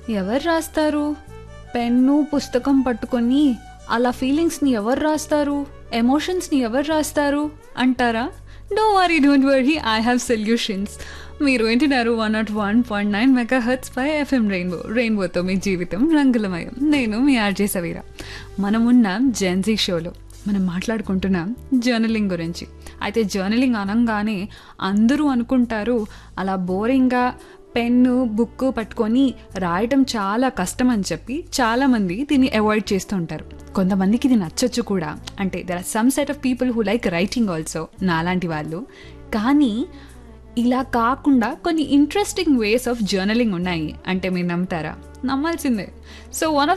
ఎవరు రాస్తారు పెన్ను పుస్తకం పట్టుకొని అలా ఫీలింగ్స్ని ఎవరు రాస్తారు ఎమోషన్స్ని ఎవరు రాస్తారు అంటారా do worry don't worry I have solutions మీరు వింటున్నారు one not one point nine mega hertz పై ఎఫ్ఎం రెయిన్బో రెయిన్బోతో మీ జీవితం రంగులమయం నేను మీ ఆర్జే సవీరా మనమున్నాం జెన్జీ షోలో మనం మాట్లాడుకుంటున్నాం జర్నలింగ్ గురించి అయితే జర్నలింగ్ అనగానే అందరూ అనుకుంటారు అలా బోరింగ్గా పెన్ను బుక్ పట్టుకొని రాయటం చాలా కష్టం అని చెప్పి చాలామంది దీన్ని అవాయిడ్ చేస్తూ ఉంటారు కొంతమందికి ఇది నచ్చొచ్చు కూడా అంటే there are some set of people who like writing also నాలాంటి వాళ్ళు కానీ ఇలా కాకుండా కొన్ని ఇంట్రెస్టింగ్ వేస్ ఆఫ్ జర్నలింగ్ ఉన్నాయి అంటే మీరు నమ్ముతారా నమ్మాల్సిందే సో వన్ ఆఫ్